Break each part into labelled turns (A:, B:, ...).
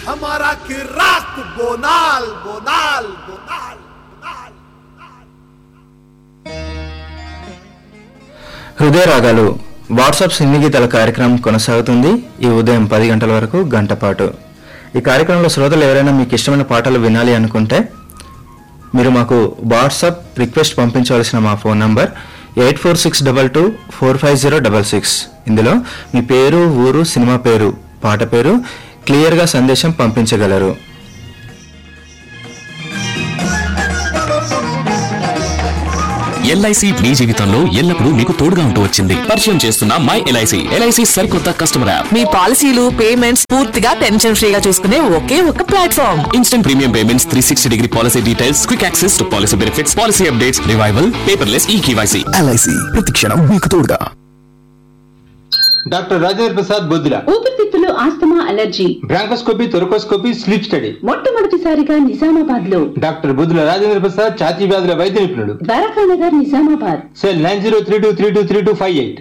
A: हमारा किराक बोनाल बोनाल बोनाल बोनाल
B: హృదయ రాగాలు వాట్సాప్ సిన్ని గీతాల కార్యక్రమం కొనసాగుతుంది ఈ ఉదయం పది గంటల వరకు గంట పాటు ఈ కార్యక్రమంలో శ్రోతలు ఎవరైనా మీకు ఇష్టమైన పాటలు వినాలి అనుకుంటే మీరు మాకు వాట్సాప్ రిక్వెస్ట్ పంపించవలసిన మా phone number eight four six double two four five zero double six ఇందులో మీ పేరు ఊరు సినిమా పేరు పాట పేరు క్లియర్గా సందేశం పంపించగలరు
C: ఎల్ఐసి మీ జీవితంలో ఎల్లప్పుడూ మీకు తోడుగా ఉంటూ వచ్చింది పరిచయం చేస్తున్న మై ఎల్ఐసి ఎల్ఐసి సరికొత్త కస్టమర్ యాప్
D: మీ పాలసీలు పేమెంట్స్ పూర్తిగా టెన్షన్ ఫ్రీగా చూసుకునే ఒకే ఒక platform
C: instant premium payments three sixty degree policy details quick access to policy benefits policy updates revival paperless E KYC
E: LIC ప్రతిక్షణం మీకు తోడుగా
F: డాక్టర్ రాజేంద్ర ప్రసాద్ బొద్దుల
G: ఊపిరితిత్తులు asthma allergy
F: bronchoscopy thoracoscopy sleep study
G: మొట్టమొదటిసారిగా నిజామాబాద్ లో
F: డాక్టర్ బొద్దుల రాజేంద్ర ప్రసాద్ ఛాతీ వ్యాధుల వైద్య నిపుణుడు
G: Dwaraka Nagar Nizamabad
F: cell nine zero three two three two three two five eight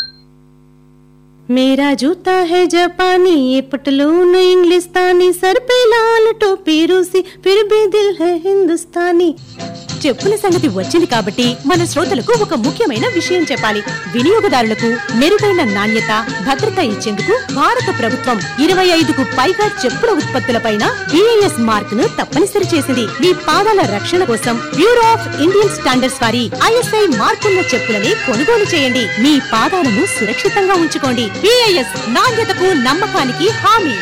H: मेरा जूता है जापानी ये पटलून इंग्लिस्तानी सर पे लाल टोपी रूसी फिर भी दिल है हिंदुस्तानी చెప్పుల సంగతి వచ్చింది కాబట్టి మన శ్రోతలకు ఒక ముఖ్యమైన విషయం చెప్పాలి వినియోగదారులకు మెరుగైన నాణ్యత భద్రత ఇచ్చేందుకు భారత ప్రభుత్వం ఇరవై ఐదుకు పైగా చెప్పుల ఉత్పత్తులపైన బిఐఎస్ మార్క్ ను తప్పనిసరి చేసింది మీ పాదాల రక్షణ కోసం బ్యూరో ఆఫ్ ఇండియన్ స్టాండర్డ్స్ వారి ఐఎస్ఐ మార్కున్న చెప్పులని కొనుగోలు చేయండి మీ పాదాలను సురక్షితంగా ఉంచుకోండి బిఐఎస్ నాణ్యతకు నమ్మకానికి హామీ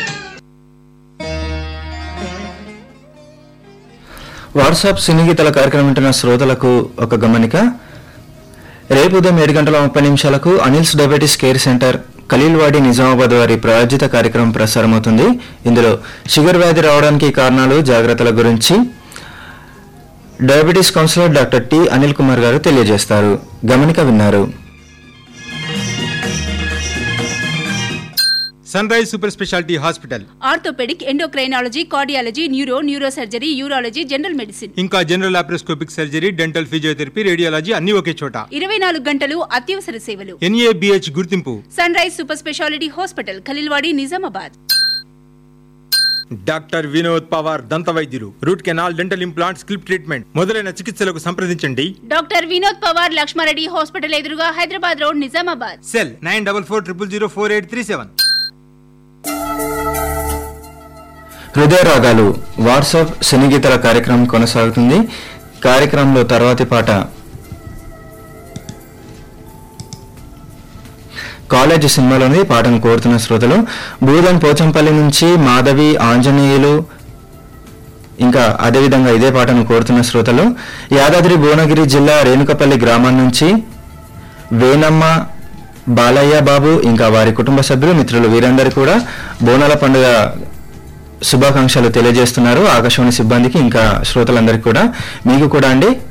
B: వాట్సాప్ సినీ గీతాల కార్యక్రమం వింటున్న శ్రోతలకు ఒక గమనిక రేపు ఉదయం ఏడు గంటల ముప్పై నిమిషాలకు Anil's diabetes care centre Khaleelwadi Nizamabad వారి ప్రాయోజిత కార్యక్రమం ప్రసారమవుతుంది ఇందులో షుగర్ వ్యాధి రావడానికి కారణాలు జాగ్రత్తల గురించి diabetes counsellor doctor T Anil Kumar garu తెలియజేస్తారు గమనిక విన్నారు
F: sunrise super speciality hospital
I: orthopaedic endocrinology cardiology neuro neurosurgery urology general medicine
F: ఇంకా general laparoscopic surgery dental physiotherapy radiology అన్ని ఒకే చోట
I: ఇరవై నాలుగు గంటలు అత్యవసర సేవలు
F: ఎన్ఏబిహెచ్ గుర్తింపు
I: sun sunrise super speciality hospital Khaleelwadi Nizamabad
F: doctor Vinod Pawar దంత వైద్యులు root canal dental implant స్కిల్ప్ treatment మొదలైన చికిత్సలకు సంప్రదించండి
I: డాక్టర్ వినోద్ పవార్ లక్ష్మారెడ్డి హాస్పిటల్ ఎదురుగా Hyderabad road Nizamabad
F: cell nine double four triple zero four eight three seven
B: హృదయ రాగాలు వాట్సాప్ సినీ గీతాల కార్యక్రమం కొనసాగుతుంది కార్యక్రమంలో తర్వాతి పాట కాలేజ్ సినిమాలోని పాటను కోరుతున్న శ్రోతలు బూదన్ పోచంపల్లి నుంచి మాధవి ఆంజనేయులు ఇంకా అదేవిధంగా ఇదే పాటను కోరుతున్న శ్రోతలు యాదాద్రి భువనగిరి జిల్లా రేణుకపల్లి గ్రామం నుంచి వేనమ్మ బాలయ్య బాబు ఇంకా వారి కుటుంబ సభ్యులు మిత్రులు వీరందరూ కూడా బోనాల పండుగ శుభాకాంక్షలు తెలియజేస్తున్నారు ఆకాశవాణి సిబ్బందికి ఇంకా శ్రోతలందరికీ కూడా మీకు కూడా అండి